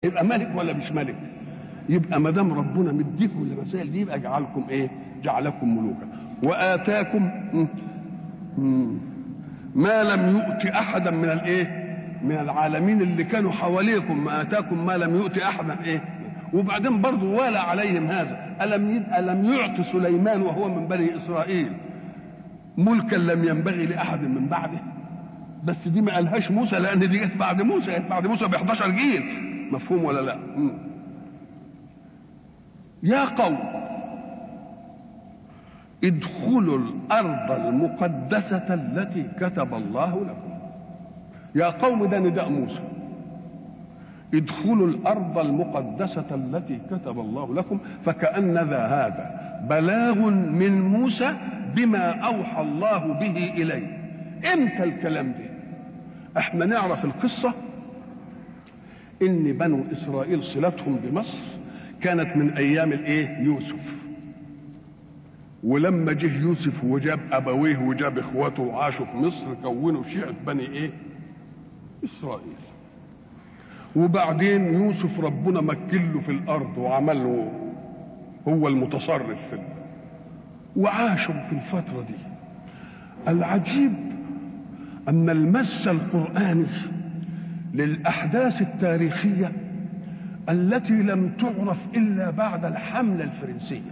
يبقى ملك ولا مش ملك يبقى ما دام ربنا مديكم المسائل دي يبقى جعلكم ايه جعلكم ملوكا واتاكم م- م- ما لم يؤت احدا من الايه من العالمين اللي كانوا حواليكم ما اتاكم ما لم يؤت احدا ايه وبعدين برضه والى عليهم هذا الم يد الم يعط سليمان وهو من بني اسرائيل ملكا لم ينبغي لاحد من بعده بس دي ما قالهاش موسى لان دي جت بعد موسى جت بعد موسى ب 11 جيل مفهوم ولا لا مم. يا قوم ادخلوا الارض المقدسه التي كتب الله لكم يا قوم ده نداء موسى ادخلوا الارض المقدسه التي كتب الله لكم فكان ذا هذا بلاغ من موسى بما اوحى الله به اليه امتى الكلام ده احنا نعرف القصه ان بنو اسرائيل صلتهم بمصر كانت من ايام الايه يوسف ولما جه يوسف وجاب ابويه وجاب اخواته وعاشوا في مصر كونوا شيعه بني ايه اسرائيل وبعدين يوسف ربنا مكن له في الارض وعمل له هو المتصرف في ال... وعاشوا في الفتره دي العجيب ان المس القراني للاحداث التاريخيه التي لم تعرف الا بعد الحمله الفرنسيه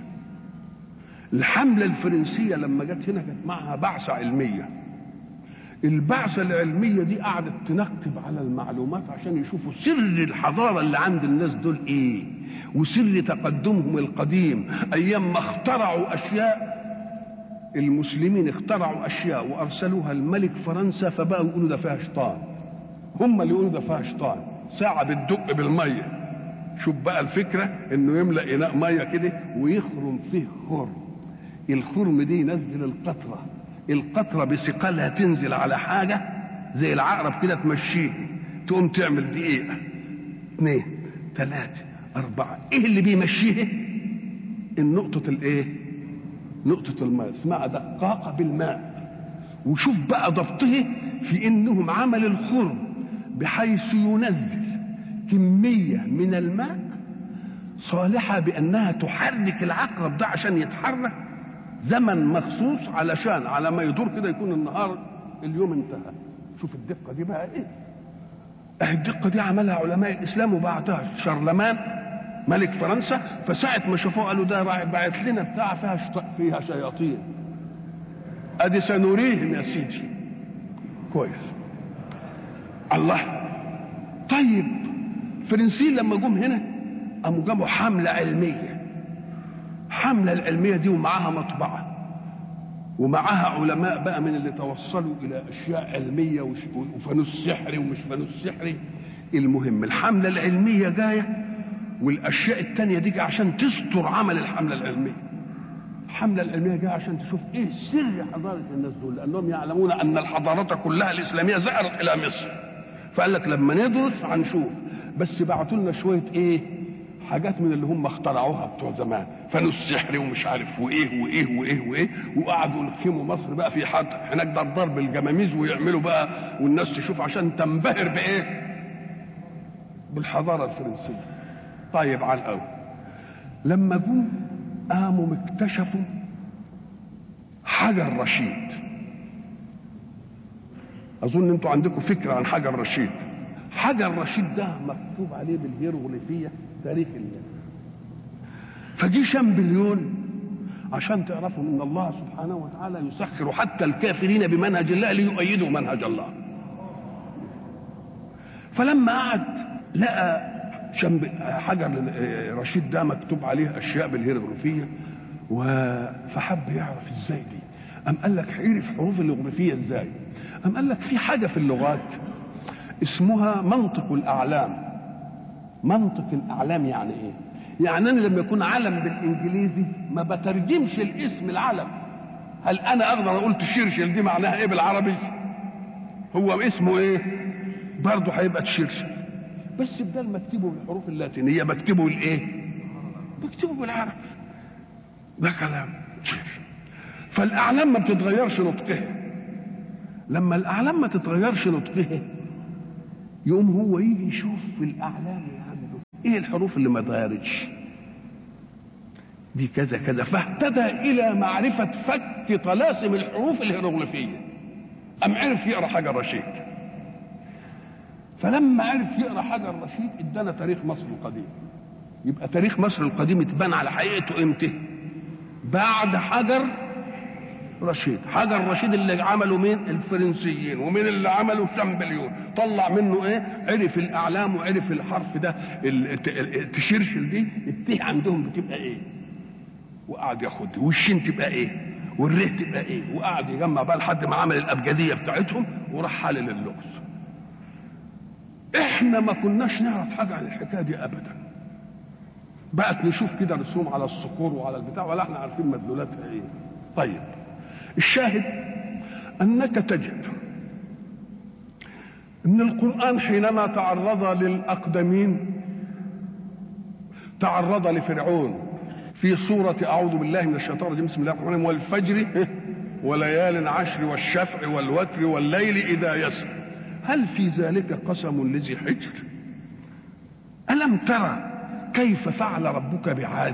الحمله الفرنسيه لما جت هنا كانت معها بعثه علميه البعثه العلميه دي قعدت تنقب على المعلومات عشان يشوفوا سر الحضاره اللي عند الناس دول ايه وسر تقدمهم القديم ايام ما اخترعوا اشياء المسلمين اخترعوا اشياء وارسلوها الملك فرنسا فبقوا يقولوا ده فيها شيطان هم اللي يقولوا ده فيها شيطان ساعه بتدق بالميه شوف بقى الفكره انه يملا اناء ميه كده ويخرم فيه خرم الخرم دي ينزل القطره القطره بثقلها تنزل على حاجه زي العقرب كده تمشيه تقوم تعمل دقيقه اثنين ثلاثه اربعه ايه اللي بيمشيه النقطه الايه نقطه الماء اسمها دقاقه بالماء وشوف بقى ضبطه في انهم عمل الخرم بحيث ينزل كميه من الماء صالحه بانها تحرك العقرب ده عشان يتحرك زمن مخصوص علشان على ما يدور كده يكون النهار اليوم انتهى شوف الدقه دي بقى ايه اه الدقه دي عملها علماء الاسلام وبعتها شارلمان ملك فرنسا فساعة ما شافوه قالوا ده بعت لنا بتاع فيها شط... فيها شياطين ادي سنريهم يا سيدي كويس الله طيب فرنسيين لما جم هنا قاموا جابوا حملة علمية حملة العلمية دي ومعاها مطبعة ومعاها علماء بقى من اللي توصلوا إلى أشياء علمية وفانوس سحري ومش فانوس سحري المهم الحملة العلمية جاية والأشياء التانية دي عشان تستر عمل الحملة العلمية الحملة العلمية جاية عشان تشوف إيه سر حضارة الناس دول لأنهم يعلمون أن الحضارات كلها الإسلامية زهرت إلى مصر فقال لك لما ندرس هنشوف بس بعتوا لنا شوية إيه حاجات من اللي هم اخترعوها بتوع زمان فانوس سحري ومش عارف وايه وايه وايه وايه وقعدوا يلخموا مصر بقى في حد هناك ده ضرب الجماميز ويعملوا بقى والناس تشوف عشان تنبهر بايه؟ بالحضاره الفرنسيه. طيب على الاول لما جم قاموا اكتشفوا حجر رشيد اظن انتوا عندكم فكره عن حجر رشيد حجر رشيد ده مكتوب عليه بالهيروغليفيه تاريخ الله فجي شامبليون عشان تعرفوا ان الله سبحانه وتعالى يسخر حتى الكافرين بمنهج الله ليؤيدوا منهج الله فلما قعد لقى شمب حجر رشيد ده مكتوب عليه اشياء بالهيروغليفيه و... فحب يعرف ازاي دي قام قال لك عرف حروف الهيروغليفيه ازاي قام قال لك في حاجه في اللغات اسمها منطق الاعلام منطق الاعلام يعني ايه يعني انا لما يكون علم بالانجليزي ما بترجمش الاسم العلم هل انا اقدر اقول تشرشل دي معناها ايه بالعربي هو اسمه ايه برضه هيبقى تشرشل بس بدل ما اكتبه بالحروف اللاتينيه بكتبه بالايه بكتبه بالعربي ده كلام فالاعلام ما بتتغيرش نطقها لما الاعلام ما تتغيرش نطقها يقوم هو يجي يشوف في الاعلام ايه الحروف اللي ما اتغيرتش دي كذا كذا فاهتدى الى معرفه فك طلاسم الحروف الهيروغليفيه ام عرف يقرا حجر رشيد فلما عرف يقرا حجر رشيد ادانا تاريخ مصر القديم يبقى تاريخ مصر القديم اتبان على حقيقته امتى بعد حجر رشيد حجر رشيد اللي عمله مين الفرنسيين ومين اللي عمله شامبليون طلع منه ايه عرف الاعلام وعرف الحرف ده التشرشل دي التيه عندهم بتبقى ايه وقعد ياخد والشين تبقى ايه والره تبقى ايه وقعد يجمع بقى لحد ما عمل الابجديه بتاعتهم وراح حلل اللغز احنا ما كناش نعرف حاجه عن الحكايه دي ابدا بقت نشوف كده رسوم على الصخور وعلى البتاع ولا احنا عارفين مدلولاتها ايه طيب الشاهد انك تجد ان القران حينما تعرض للاقدمين تعرض لفرعون في سورة أعوذ بالله من الشيطان الرجيم بسم الله الرحمن الرحيم والفجر وليال عشر والشفع والوتر والليل إذا يسر هل في ذلك قسم لذي حجر ألم ترى كيف فعل ربك بعاد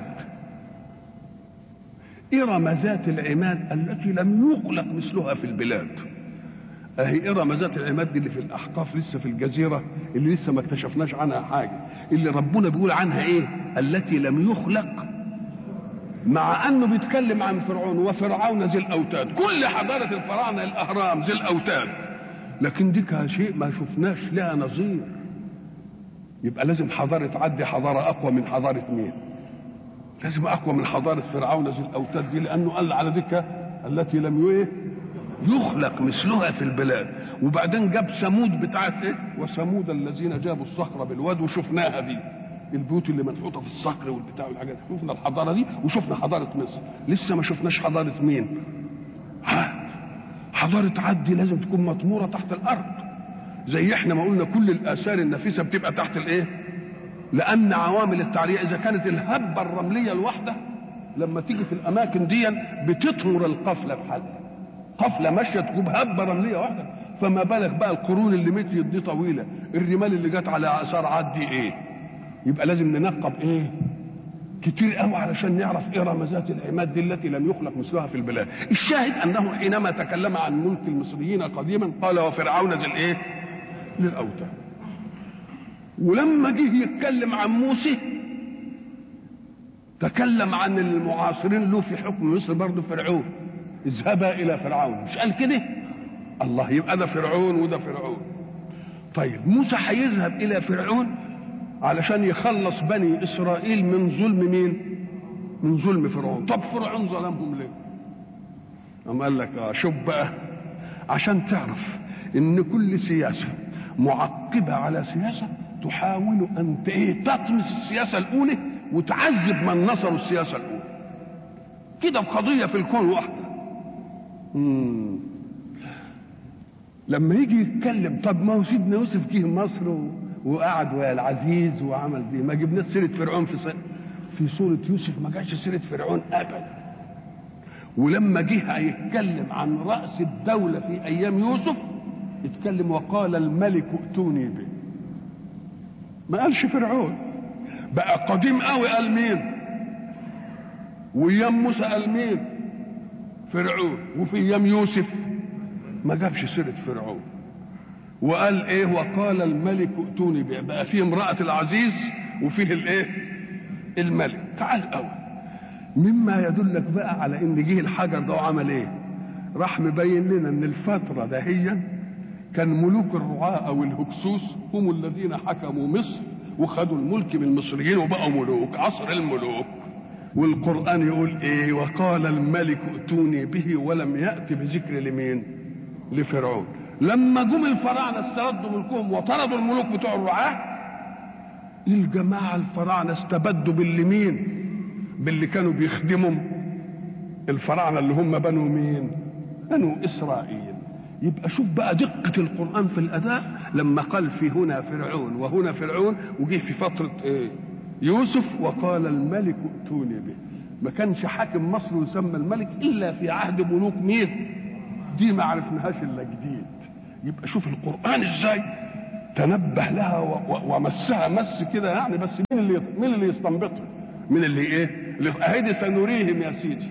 إرم ذات العماد التي لم يخلق مثلها في البلاد اهي إرم ذات العماد دي اللي في الأحقاف لسه في الجزيرة اللي لسه ما اكتشفناش عنها حاجة اللي ربنا بيقول عنها إيه التي لم يخلق مع انه بيتكلم عن فرعون وفرعون ذي الاوتاد كل حضاره الفراعنه الاهرام ذي الاوتاد لكن دي كان شيء ما شفناش لها نظير يبقى لازم حضاره عدي حضاره اقوى من حضاره مين لازم اقوى من حضاره فرعون ذي الاوتاد دي لانه قال على ذكر التي لم ايه يخلق مثلها في البلاد وبعدين جاب ثمود بتاعت ايه وثمود الذين جابوا الصخره بالواد وشفناها دي البيوت اللي منحوته في الصخر والبتاع والحاجات شفنا الحضاره دي وشفنا حضاره مصر لسه ما شفناش حضاره مين عاد حضاره عاد دي لازم تكون مطموره تحت الارض زي احنا ما قلنا كل الاثار النفيسه بتبقى تحت الايه لان عوامل التعريه اذا كانت الهبه الرمليه الواحده لما تيجي في الاماكن دي بتطمر القفله بحالها قفله ماشيه تجيب هبه رمليه واحده فما بالك بقى القرون اللي مشيت دي طويله الرمال اللي جت على اثار عاد دي ايه يبقى لازم ننقب ايه كتير قوي علشان نعرف ايه رمزات العماد دي التي لم يخلق مثلها في البلاد الشاهد انه حينما تكلم عن ملك المصريين قديما قال وفرعون ذي الايه للاوتاد ولما جه يتكلم عن موسى تكلم عن المعاصرين له في حكم مصر برضه فرعون اذهبا الى فرعون مش قال كده الله يبقى ده فرعون وده فرعون طيب موسى هيذهب الى فرعون علشان يخلص بني اسرائيل من ظلم مين من ظلم فرعون طب فرعون ظلمهم ليه أم قال لك آه شوف بقى عشان تعرف ان كل سياسة معقبة على سياسة تحاول ان ايه تطمس السياسة الاولى وتعذب من نصروا السياسة الاولى كده بقضية في الكون واحدة مم. لما يجي يتكلم طب ما هو سيدنا يوسف جه مصر و... وقعد ويا العزيز وعمل دي ما جبناش سيره فرعون في في سوره يوسف ما جاش سيره فرعون ابدا ولما جه هيتكلم عن راس الدوله في ايام يوسف اتكلم وقال الملك ائتوني به ما قالش فرعون بقى قديم قوي قال مين وايام موسى قال مين فرعون وفي ايام يوسف ما جابش سيره فرعون وقال ايه وقال الملك ائتوني به بقى فيه امرأة العزيز وفيه الايه الملك تعال قوي مما يدلك بقى على ان جه الحجر ده وعمل ايه راح مبين لنا ان الفترة دهيا كان ملوك الرعاة او الهكسوس هم الذين حكموا مصر وخدوا الملك من المصريين وبقوا ملوك عصر الملوك والقرآن يقول ايه وقال الملك ائتوني به ولم يأت بذكر لمين لفرعون لما جم الفراعنه استردوا ملكهم وطردوا الملوك بتوع الرعاه الجماعه الفراعنه استبدوا باللي مين باللي كانوا بيخدموا الفراعنه اللي هم بنو مين بنو اسرائيل يبقى شوف بقى دقة القرآن في الأداء لما قال في هنا فرعون وهنا فرعون وجه في فترة إيه يوسف وقال الملك ائتوني به ما كانش حاكم مصر يسمى الملك إلا في عهد ملوك مين دي ما عرفناهاش إلا جديد يبقى شوف القرآن ازاي تنبه لها ومسها مس كده يعني بس مين اللي مين اللي يستنبطها؟ مين اللي ايه؟ اللي اهدي سنريهم يا سيدي.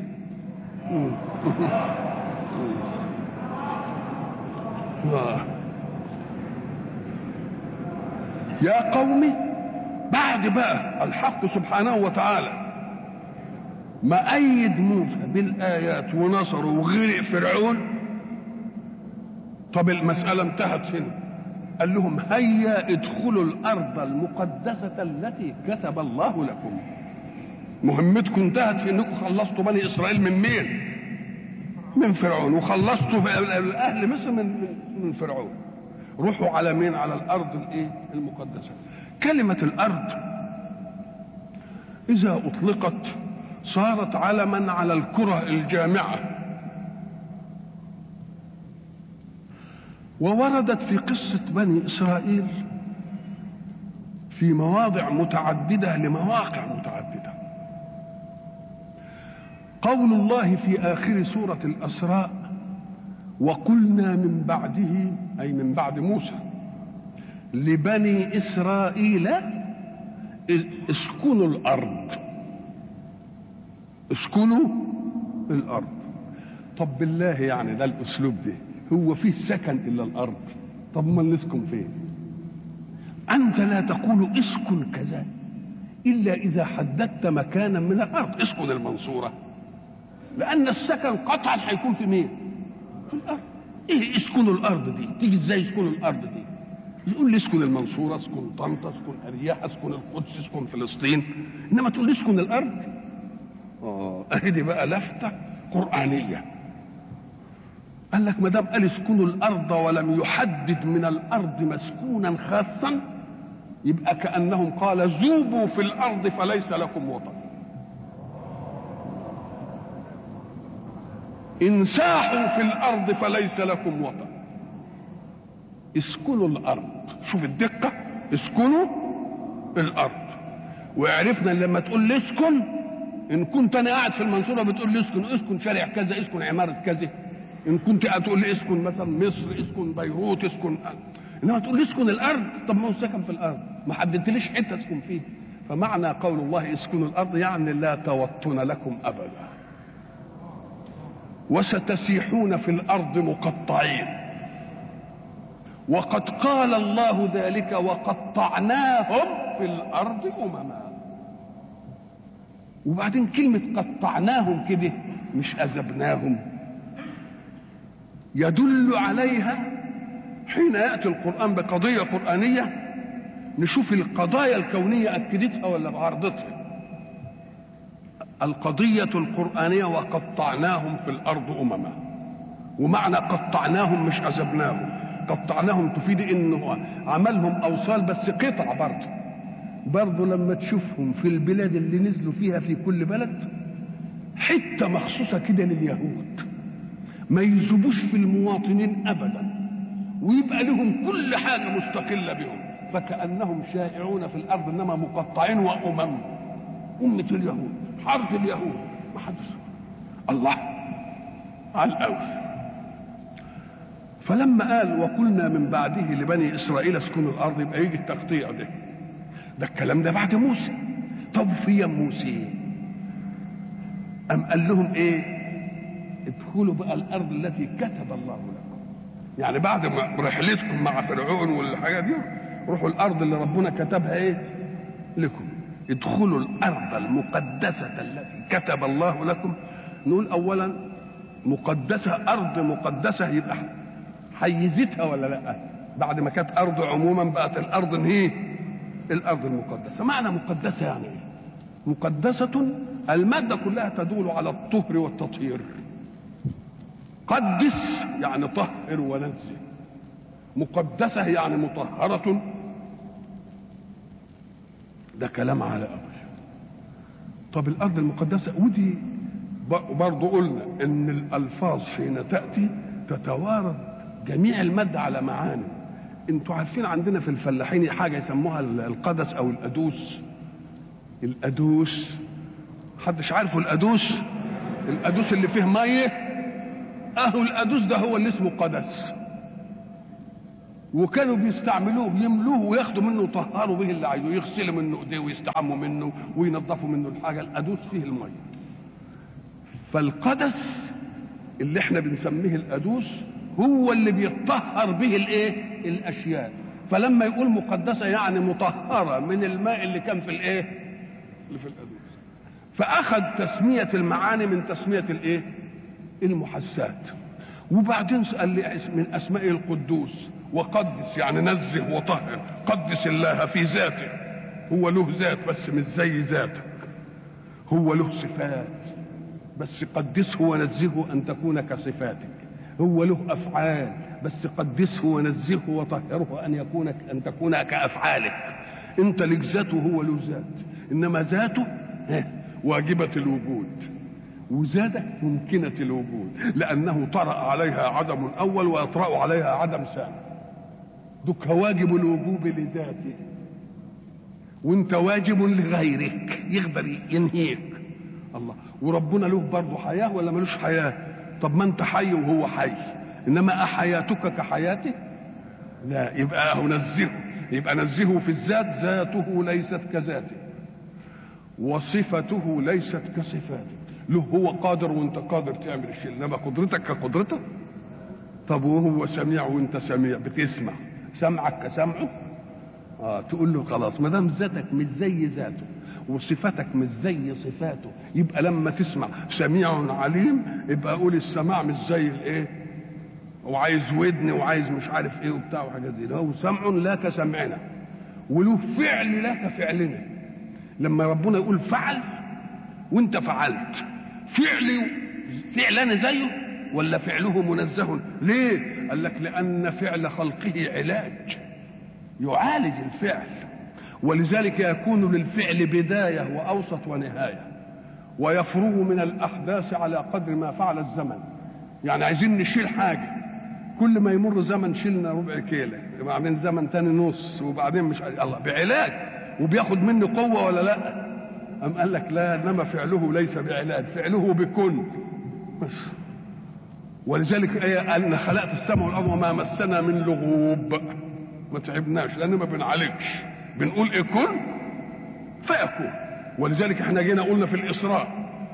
يا قومي بعد بقى الحق سبحانه وتعالى ما أيد موسى بالآيات ونصره وغرق فرعون طب المسألة انتهت هنا قال لهم هيا ادخلوا الأرض المقدسة التي كتب الله لكم مهمتكم انتهت في انكم خلصتوا بني اسرائيل من مين؟ من فرعون وخلصتوا اهل مصر من من فرعون روحوا على مين؟ على الارض الايه؟ المقدسه كلمه الارض اذا اطلقت صارت علما على الكره الجامعه ووردت في قصه بني اسرائيل في مواضع متعدده لمواقع متعدده قول الله في اخر سوره الاسراء وقلنا من بعده اي من بعد موسى لبني اسرائيل اسكنوا الارض اسكنوا الارض طب بالله يعني ده الاسلوب ده هو فيه سكن الا الارض طب ما نسكن فين انت لا تقول اسكن كذا الا اذا حددت مكانا من الارض اسكن المنصوره لان السكن قطعا هيكون في مين في الارض ايه اسكنوا الارض دي تيجي ازاي اسكنوا الارض دي يقول لي اسكن المنصورة اسكن طنطا اسكن أرياح اسكن القدس اسكن فلسطين إنما تقول لي اسكن الأرض آه أهي دي بقى لفتة قرآنية قال لك ما دام قال اسكنوا الأرض ولم يحدد من الأرض مسكونا خاصا يبقى كأنهم قال ذوبوا في الأرض فليس لكم وطن انساحوا في الأرض فليس لكم وطن اسكنوا الارض شوف الدقه اسكنوا الارض وعرفنا لما تقول لي اسكن ان كنت انا قاعد في المنصوره بتقول لي اسكن اسكن شارع كذا اسكن عماره كذا ان كنت تقول لي اسكن مثلا مصر اسكن بيروت اسكن انما تقول لي اسكن الارض طب ما هو سكن في الارض ما حددتليش حته اسكن فيه فمعنى قول الله اسكنوا الارض يعني لا توطن لكم ابدا وستسيحون في الارض مقطعين وقد قال الله ذلك وقطعناهم في الارض امما وبعدين كلمه قطعناهم كده مش اذبناهم يدل عليها حين ياتي القران بقضيه قرانيه نشوف القضايا الكونيه اكدتها ولا بعرضتها القضيه القرانيه وقطعناهم في الارض امما ومعنى قطعناهم مش اذبناهم قطعناهم تفيد انه عملهم اوصال بس قطع برضه برضه لما تشوفهم في البلاد اللي نزلوا فيها في كل بلد حته مخصوصه كده لليهود ما يذوبوش في المواطنين ابدا ويبقى لهم كل حاجه مستقله بهم فكانهم شائعون في الارض انما مقطعين وامم امه اليهود حرب اليهود ما حدش الله على الاول فلما قال وقلنا من بعده لبني اسرائيل اسكنوا الارض يبقى يجي التقطيع ده ده الكلام ده بعد موسى طب في موسى ام قال لهم ايه ادخلوا بقى الارض التي كتب الله لكم يعني بعد ما رحلتكم مع فرعون والحاجات دي روحوا الارض اللي ربنا كتبها ايه لكم ادخلوا الارض المقدسه التي كتب الله لكم نقول اولا مقدسه ارض مقدسه يبقى حيزتها ولا لا بعد ما كانت ارض عموما بقت الارض هي الارض المقدسه معنى مقدسه يعني ايه مقدسه الماده كلها تدل على الطهر والتطهير قدس يعني طهر ونزه مقدسه يعني مطهره ده كلام على اول طب الارض المقدسه ودي برضه قلنا ان الالفاظ حين تاتي تتوارد جميع المادة على معاني انتوا عارفين عندنا في الفلاحين حاجة يسموها القدس او الادوس الادوس حدش عارفه الادوس الادوس اللي فيه مية اهو الادوس ده هو اللي اسمه قدس وكانوا بيستعملوه يملوه وياخدوا منه ويطهروا به اللي عايزه يغسلوا منه ايديه ويستحموا منه وينظفوا منه الحاجه القدوس فيه الميه فالقدس اللي احنا بنسميه القدوس هو اللي بيطهر به الايه الاشياء فلما يقول مقدسه يعني مطهره من الماء اللي كان في الايه اللي في القدوس فاخذ تسميه المعاني من تسميه الايه المحسات وبعدين قال لي من اسماء القدوس وقدس يعني نزه وطهر قدس الله في ذاته هو له ذات بس مش زي ذاتك هو له صفات بس قدسه ونزهه ان تكون كصفاتك هو له افعال بس قدسه ونزهه وطهره ان يكون ان تكون كافعالك انت لك ذات وهو له ذات انما ذاته واجبه الوجود وزادك ممكنة الوجود لأنه طرأ عليها عدم أول ويطرأ عليها عدم ثاني دك واجب الوجوب لذاته وانت واجب لغيرك يقدر ينهيك الله وربنا له برضه حياة ولا ملوش حياة طب ما انت حي وهو حي انما احياتك كحياته لا يبقى نزهه يبقى نزهه في الذات ذاته ليست كذاته وصفته ليست كصفاته له هو قادر وانت قادر تعمل الشيء انما قدرتك كقدرته طب وهو سميع وانت سميع بتسمع سمعك كسمعه اه تقول له خلاص ما دام ذاتك مش زي ذاته وصفتك مش زي صفاته يبقى لما تسمع سميع عليم يبقى قول السماع مش زي الايه وعايز ودن وعايز مش عارف ايه وبتاع وحاجات زي هو سمع لا كسمعنا وله فعل لا كفعلنا لما ربنا يقول فعل وانت فعلت فعلي فعلنا زيه ولا فعله منزه ليه قال لك لان فعل خلقه علاج يعالج الفعل ولذلك يكون للفعل بدايه واوسط ونهايه ويفرغ من الاحداث على قدر ما فعل الزمن يعني عايزين نشيل حاجه كل ما يمر زمن شلنا ربع كيلة وبعدين زمن تاني نص وبعدين مش الله بعلاج وبياخد مني قوه ولا لا أم قال لك لا إنما فعله ليس بعلاج فعله بكن بس ولذلك آية أن خلقت السماء والأرض وما مسنا من لغوب ما تعبناش لأن ما بنعالجش بنقول إيه كن فيكون ولذلك احنا جينا قلنا في الإسراء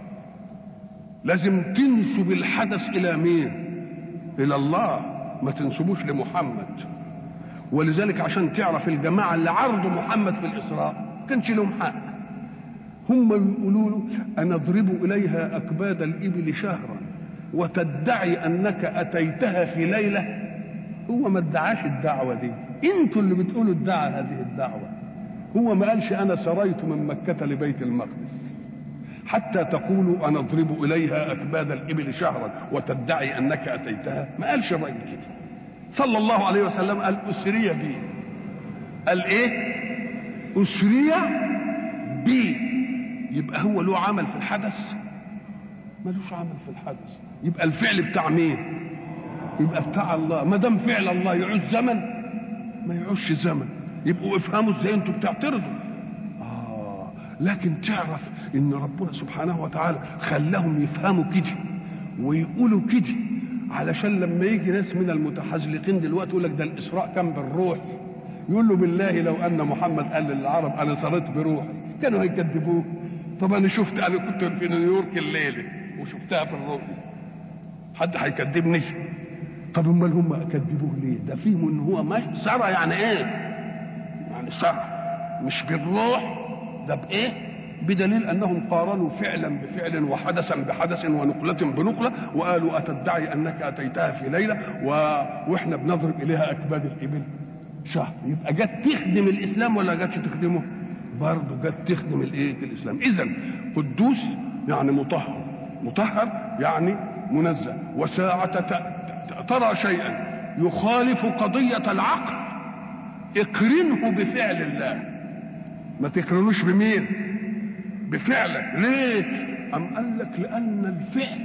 لازم تنسب الحدث إلى مين؟ إلى الله ما تنسبوش لمحمد ولذلك عشان تعرف الجماعة اللي عرضوا محمد في الإسراء كانش لهم حق هم يقولوا له أنضرب إليها أكباد الإبل شهرا وتدعي أنك أتيتها في ليلة هو ما ادعاش الدعوة دي انتوا اللي بتقولوا ادعى هذه الدعوة هو ما قالش أنا سريت من مكة لبيت المقدس حتى تقولوا أنضرب إليها أكباد الإبل شهرا وتدعي أنك أتيتها ما قالش الراجل كده صلى الله عليه وسلم قال أسري بي قال إيه أسري بي يبقى هو له عمل في الحدث ملوش عمل في الحدث يبقى الفعل بتاع مين يبقى بتاع الله ما دام فعل الله يعوز زمن ما يعوزش زمن يبقوا افهموا ازاي انتوا بتعترضوا اه لكن تعرف ان ربنا سبحانه وتعالى خلاهم يفهموا كده ويقولوا كده علشان لما يجي ناس من المتحزلقين دلوقتي يقول لك ده الاسراء كان بالروح يقول له بالله لو ان محمد قال للعرب انا صرت بروحي كانوا هيكذبوه طب انا شفت انا كنت في نيويورك الليله وشفتها في الرؤيا حد هيكذبني طب امال هم كذبوه ليه ده فيهم ان هو ماشي سرى يعني ايه يعني سرى مش بالروح ده بايه بدليل انهم قارنوا فعلا بفعل وحدثا بحدث ونقلة بنقلة وقالوا اتدعي انك اتيتها في ليلة و... واحنا بنضرب اليها اكباد الابل شهر يبقى جت تخدم الاسلام ولا جاتش تخدمه؟ برضه جت تخدم الايه؟ الاسلام اذا قدوس يعني مطهر مطهر يعني منزه وساعة ترى شيئا يخالف قضية العقل اقرنه بفعل الله ما تقرنوش بمين بفعلك ليه أم قال لك لأن الفعل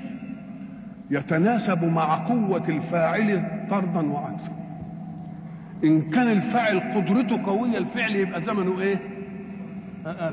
يتناسب مع قوة الفاعل طردا وعكسا إن كان الفاعل قدرته قوية الفعل يبقى زمنه إيه؟ أقل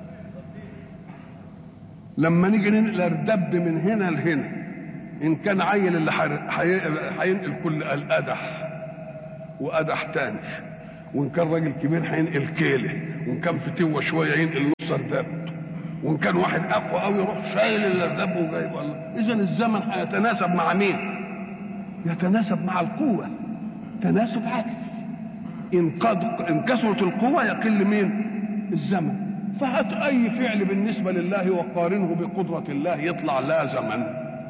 لما نيجي ننقل الدب من هنا لهنا ان كان عيل اللي هينقل كل القدح وقدح تاني وان كان راجل كبير هينقل كيله وان كان فتوه شويه ينقل نص ارداب وان كان واحد اقوى قوي يروح شايل الارداب وجايب الله اذا الزمن هيتناسب مع مين؟ يتناسب مع القوه تناسب عكس ان قد ان كثرت القوه يقل مين؟ الزمن فهات اي فعل بالنسبه لله وقارنه بقدره الله يطلع لا زمن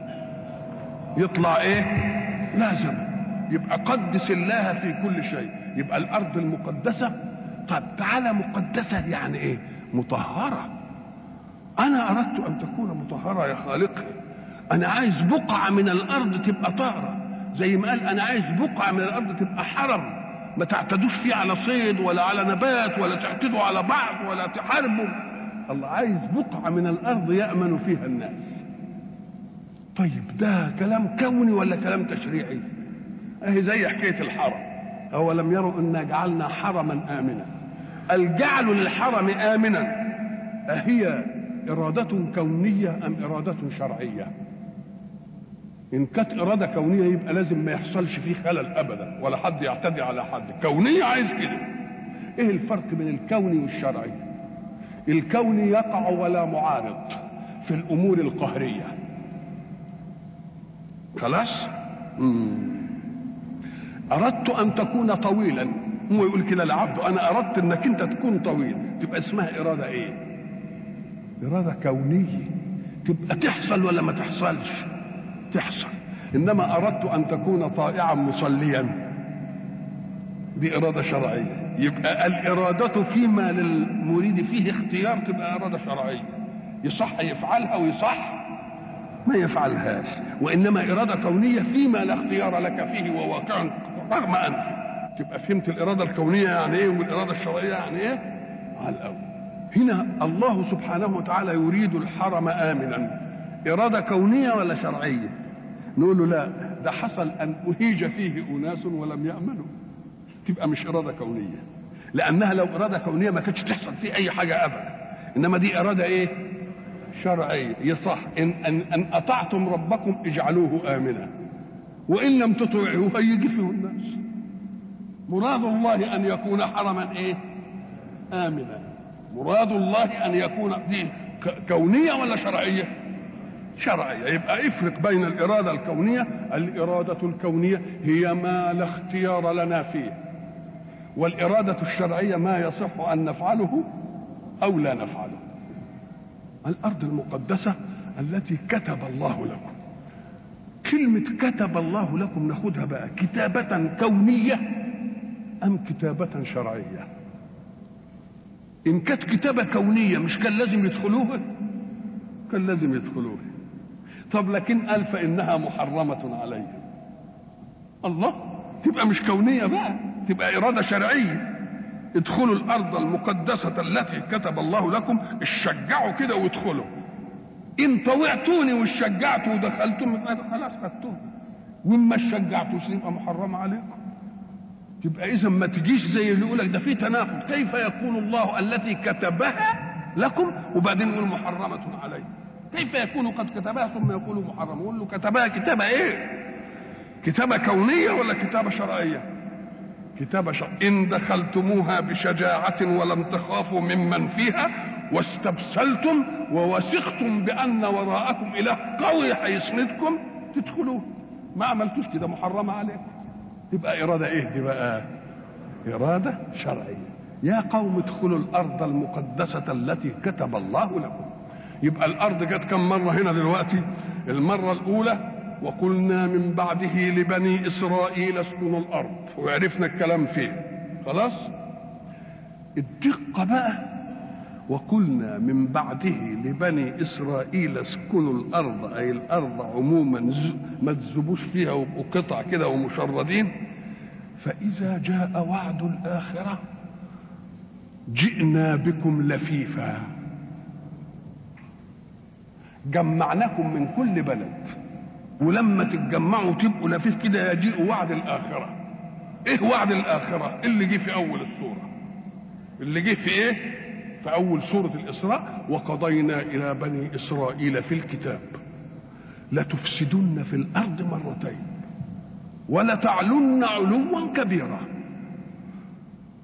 يطلع ايه؟ لا زمن يبقى قدس الله في كل شيء يبقى الارض المقدسه طب تعالى مقدسه يعني ايه مطهره انا اردت ان تكون مطهره يا خالقي انا عايز بقعه من الارض تبقى طاهره زي ما قال انا عايز بقعه من الارض تبقى حرم ما تعتدوش فيه على صيد ولا على نبات ولا تعتدوا على بعض ولا تحاربوا الله عايز بقعه من الارض يامن فيها الناس طيب ده كلام كوني ولا كلام تشريعي اهي زي حكايه الحرم اولم يروا انا جعلنا حرما امنا الجعل للحرم امنا اهي اراده كونيه ام اراده شرعيه ان كانت اراده كونيه يبقى لازم ما يحصلش فيه خلل ابدا ولا حد يعتدي على حد كونيه عايز كده ايه الفرق بين الكوني والشرعي الكوني يقع ولا معارض في الامور القهريه خلاص مم. اردت ان تكون طويلا هو يقول كده لعبده انا اردت انك انت تكون طويل تبقى اسمها اراده ايه اراده كونيه تبقى تحصل ولا ما تحصلش تحصل انما اردت ان تكون طائعا مصليا دي اراده شرعيه يبقى الاراده فيما للمريد فيه اختيار تبقى اراده شرعيه يصح يفعلها ويصح ما يفعلهاش وانما اراده كونيه فيما لا اختيار لك فيه وواقع رغم انف تبقى فهمت الاراده الكونيه يعني ايه والاراده الشرعيه يعني ايه على الاول هنا الله سبحانه وتعالى يريد الحرم امنا اراده كونيه ولا شرعيه نقول له لا ده حصل ان اهيج فيه اناس ولم يامنوا تبقى مش اراده كونيه لانها لو اراده كونيه ما كانتش تحصل فيه اي حاجه ابدا انما دي اراده ايه شرعيه يصح ان ان, أن اطعتم ربكم اجعلوه امنا وان لم تطيعوه هيجي فيه الناس مراد الله ان يكون حرما ايه امنا مراد الله ان يكون دي كونيه ولا شرعيه شرعيه يبقى افرق بين الاراده الكونيه الاراده الكونيه هي ما لا اختيار لنا فيه والاراده الشرعيه ما يصح ان نفعله او لا نفعله الارض المقدسه التي كتب الله لكم كلمه كتب الله لكم ناخدها بقى كتابه كونيه ام كتابه شرعيه ان كانت كتابه كونيه مش كان لازم يدخلوها كان لازم يدخلوها طب لكن قال فانها محرمه عليهم الله تبقى مش كونيه بقى تبقى اراده شرعيه ادخلوا الارض المقدسه التي كتب الله لكم اشجعوا كده وادخلوا ان طوعتوني وشجعتوا ودخلتم يبقى خلاص خدتوه وما شجعتوش يبقى محرمه عليكم تبقى اذا ما تجيش زي اللي يقول لك ده في تناقض كيف يكون الله التي كتبها لكم وبعدين يقول محرمه عليكم كيف يكون قد كتبها ثم يقول محرم يقول له كتبها كتابه ايه كتابه كونيه ولا كتابه شرعيه كتابة شر إن دخلتموها بشجاعة ولم تخافوا ممن فيها واستبسلتم ووثقتم بأن وراءكم إله قوي هيسندكم تدخلوه ما عملتوش كده محرمة عليكم تبقى إرادة إيه دي بقى إرادة شرعية يا قوم ادخلوا الأرض المقدسة التي كتب الله لكم يبقى الأرض جت كم مرة هنا دلوقتي المرة الأولى وقلنا من بعده لبني إسرائيل اسكنوا الأرض وعرفنا الكلام فيه خلاص الدقة بقى وقلنا من بعده لبني إسرائيل اسكنوا الأرض أي الأرض عموما ما تزبوش فيها ويبقوا قطع كده ومشردين فإذا جاء وعد الآخرة جئنا بكم لفيفا جمعناكم من كل بلد ولما تتجمعوا تبقوا لفيف كده يجيء وعد الآخرة ايه وعد الآخرة اللي جه في أول السورة اللي جه في ايه في أول سورة الإسراء وقضينا إلى بني إسرائيل في الكتاب لتفسدن في الأرض مرتين ولتعلن علوا كبيرا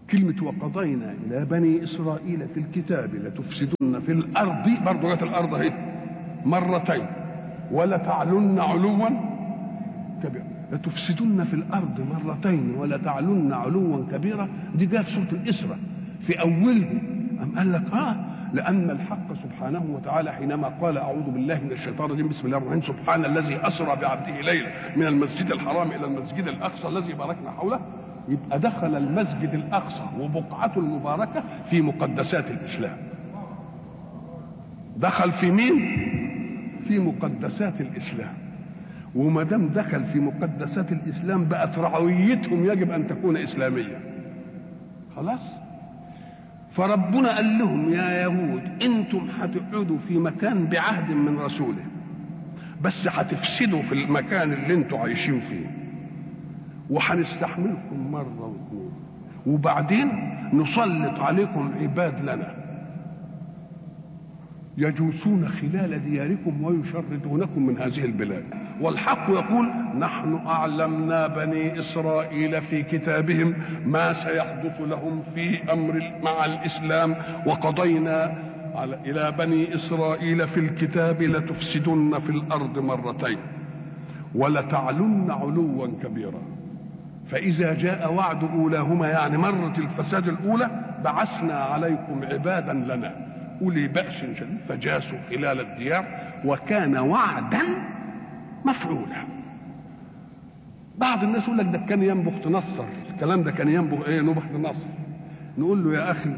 كلمة وقضينا إلى بني إسرائيل في الكتاب لتفسدن في الأرض برضه جت الأرض أهي مرتين ولتعلن علوا كبيرا لتفسدن في الأرض مرتين ولتعلن علوا كبيرا دي جت سورة الإسراء في أوله أم قال لك آه لأن الحق سبحانه وتعالى حينما قال أعوذ بالله من الشيطان الرجيم بسم الله الرحمن الرحيم سبحان الذي أسرى بعبده ليلا من المسجد الحرام إلى المسجد الأقصى الذي باركنا حوله يبقى دخل المسجد الأقصى وبقعته المباركة في مقدسات الإسلام دخل في مين؟ في مقدسات الإسلام وما دام دخل في مقدسات الإسلام بقت رعويتهم يجب أن تكون إسلامية خلاص؟ فربنا قال لهم يا يهود انتم هتقعدوا في مكان بعهد من رسوله بس هتفسدوا في المكان اللي انتم عايشين فيه وهنستحملكم مرة واثنين وبعدين نسلط عليكم عباد لنا يجوسون خلال دياركم ويشردونكم من هذه البلاد والحق يقول نحن أعلمنا بني إسرائيل في كتابهم ما سيحدث لهم في أمر مع الإسلام وقضينا على إلى بني إسرائيل في الكتاب لتفسدن في الأرض مرتين ولتعلن علوا كبيرا فإذا جاء وعد أولاهما يعني مرة الفساد الأولى بعثنا عليكم عبادا لنا أولي بأس شديد فجاسوا خلال الديار وكان وعدا مفعولا بعض الناس يقول لك ده كان ينبخت نصر الكلام ده كان ينبخ ايه نبخت نصر نقول له يا اخي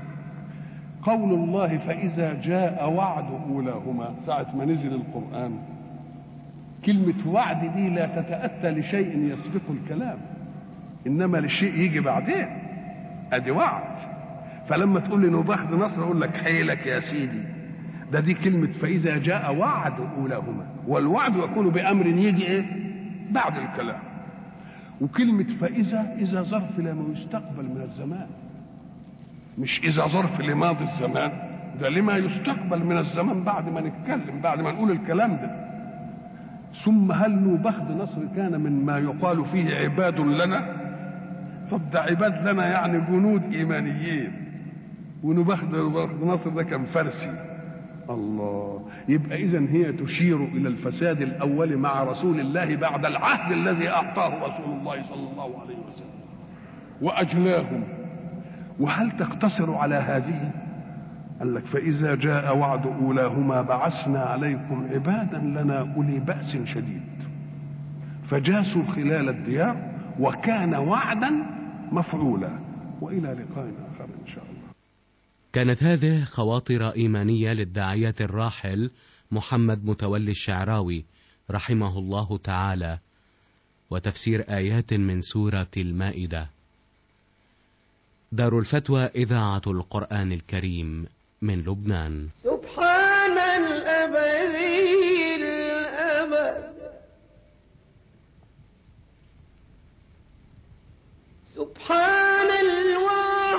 قول الله فاذا جاء وعد اولاهما ساعه ما نزل القران كلمه وعد دي لا تتاتى لشيء يسبق الكلام انما لشيء يجي بعدين ادي وعد فلما تقول لي نبخت نصر اقول لك حيلك يا سيدي ده دي كلمة فإذا جاء وعد أولاهما والوعد يكون بأمر يجي إيه بعد الكلام وكلمة فإذا إذا ظرف لما يستقبل من الزمان مش إذا ظرف لماضي الزمان ده لما يستقبل من الزمان بعد ما نتكلم بعد ما نقول الكلام ده ثم هل نوبخت نصر كان من ما يقال فيه عباد لنا طب ده عباد لنا يعني جنود إيمانيين ونبخت نصر ده كان فارسي الله يبقى اذا هي تشير الى الفساد الاول مع رسول الله بعد العهد الذي اعطاه رسول الله صلى الله عليه وسلم واجلاهم وهل تقتصر على هذه قال لك فاذا جاء وعد اولاهما بعثنا عليكم عبادا لنا اولي باس شديد فجاسوا خلال الديار وكان وعدا مفعولا والى لقاء اخر ان شاء الله كانت هذه خواطر إيمانية للداعية الراحل محمد متولي الشعراوي رحمه الله تعالى وتفسير آيات من سورة المائدة دار الفتوى إذاعة القرآن الكريم من لبنان سبحان الأبدي الأبد سبحان